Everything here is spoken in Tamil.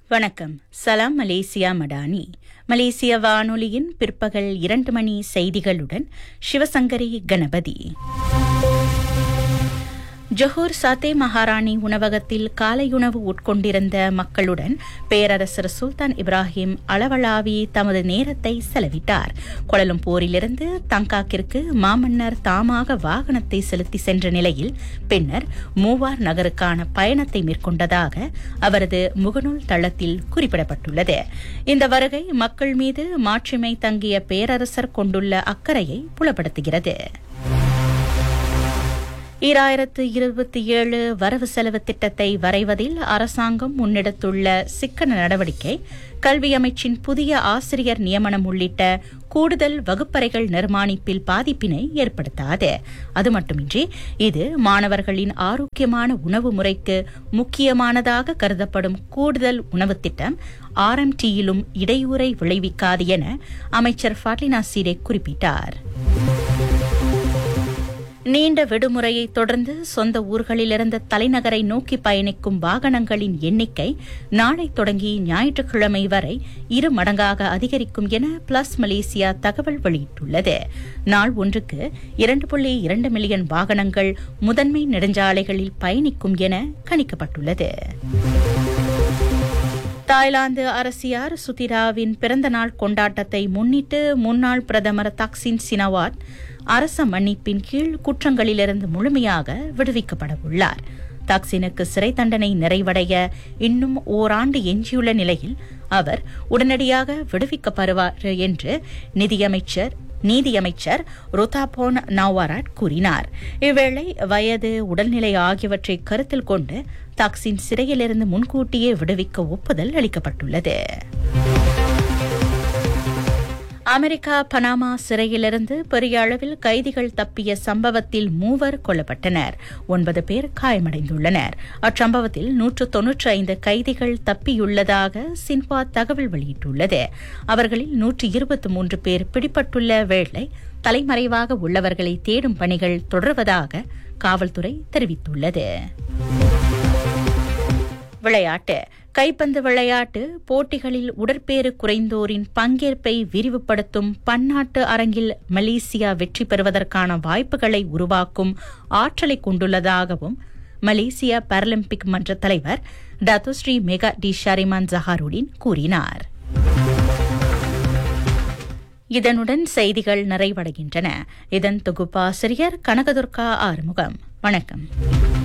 வணக்கம் சலாம் மலேசியா மடானி மலேசிய வானொலியின் பிற்பகல் இரண்டு மணி செய்திகளுடன் சிவசங்கரி கணபதி ஜொஹூர் சாத்தே மகாராணி உணவகத்தில் காலையுணவு உட்கொண்டிருந்த மக்களுடன் பேரரசர் சுல்தான் இப்ராஹிம் அளவளாவி தமது நேரத்தை செலவிட்டார் கோலலம்பூரிலிருந்து தங்காக்கிற்கு மாமன்னர் தாமாக வாகனத்தை செலுத்தி சென்ற நிலையில் பின்னர் மூவார் நகருக்கான பயணத்தை மேற்கொண்டதாக அவரது முகநூல் தளத்தில் குறிப்பிடப்பட்டுள்ளது இந்த வருகை மக்கள் மீது மாட்சிமை தங்கிய பேரரசர் கொண்டுள்ள அக்கறையை புலப்படுத்துகிறது ஈராயிரத்து இருபத்தி ஏழு வரவு செலவு திட்டத்தை வரைவதில் அரசாங்கம் முன்னெடுத்துள்ள சிக்கன நடவடிக்கை கல்வி அமைச்சின் புதிய ஆசிரியர் நியமனம் உள்ளிட்ட கூடுதல் வகுப்பறைகள் நிர்மாணிப்பில் பாதிப்பினை ஏற்படுத்தாது அது மட்டுமின்றி இது மாணவர்களின் ஆரோக்கியமான உணவு முறைக்கு முக்கியமானதாக கருதப்படும் கூடுதல் உணவு திட்டம் ஆர்எம்டியிலும் இடையூறை விளைவிக்காது என அமைச்சர் ஃபாட்லினா சீரே குறிப்பிட்டார் நீண்ட விடுமுறையை தொடர்ந்து சொந்த ஊர்களிலிருந்து தலைநகரை நோக்கி பயணிக்கும் வாகனங்களின் எண்ணிக்கை நாளை தொடங்கி ஞாயிற்றுக்கிழமை வரை இரு மடங்காக அதிகரிக்கும் என பிளஸ் மலேசியா தகவல் வெளியிட்டுள்ளது நாள் ஒன்றுக்கு இரண்டு புள்ளி இரண்டு மில்லியன் வாகனங்கள் முதன்மை நெடுஞ்சாலைகளில் பயணிக்கும் என கணிக்கப்பட்டுள்ளது தாய்லாந்து அரசியார் சுதிராவின் பிறந்தநாள் கொண்டாட்டத்தை முன்னிட்டு முன்னாள் பிரதமர் தக்சின் சினவாட் அரச மன்னிப்பின் கீழ் குற்றங்களிலிருந்து முழுமையாக விடுவிக்கப்பட உள்ளார் தாக்சினுக்கு சிறை தண்டனை நிறைவடைய இன்னும் ஓராண்டு எஞ்சியுள்ள நிலையில் அவர் உடனடியாக விடுவிக்கப்படுவார் என்று நிதியமைச்சர் நீதியமைச்சர் ருதாபோன் நவாராட் கூறினார் இவ்வேளை வயது உடல்நிலை ஆகியவற்றை கருத்தில் கொண்டு தாக்சின் சிறையிலிருந்து முன்கூட்டியே விடுவிக்க ஒப்புதல் அளிக்கப்பட்டுள்ளது அமெரிக்கா பனாமா சிறையிலிருந்து பெரிய அளவில் கைதிகள் தப்பிய சம்பவத்தில் மூவர் கொல்லப்பட்டனர் ஒன்பது பேர் காயமடைந்துள்ளனர் அச்சம்பவத்தில் நூற்று தொன்னூற்றி ஐந்து கைதிகள் தப்பியுள்ளதாக சின்ஹுவா தகவல் வெளியிட்டுள்ளது அவர்களில் நூற்று இருபத்தி மூன்று பேர் பிடிபட்டுள்ள வேளை தலைமறைவாக உள்ளவர்களை தேடும் பணிகள் தொடர்வதாக காவல்துறை தெரிவித்துள்ளது விளையாட்டு கைப்பந்து விளையாட்டு போட்டிகளில் உடற்பேறு குறைந்தோரின் பங்கேற்பை விரிவுபடுத்தும் பன்னாட்டு அரங்கில் மலேசியா வெற்றி பெறுவதற்கான வாய்ப்புகளை உருவாக்கும் ஆற்றலை கொண்டுள்ளதாகவும் மலேசியா பாராலிம்பிக் மன்ற தலைவர் Datuk Seri Megat D Shahriman Zaharudin கூறினார் இதனுடன் செய்திகள் நிறைவடைகின்றன இதன் தொகுப்பாசிரியர் கனகதுர்கா ஆறுமுகம் வணக்கம்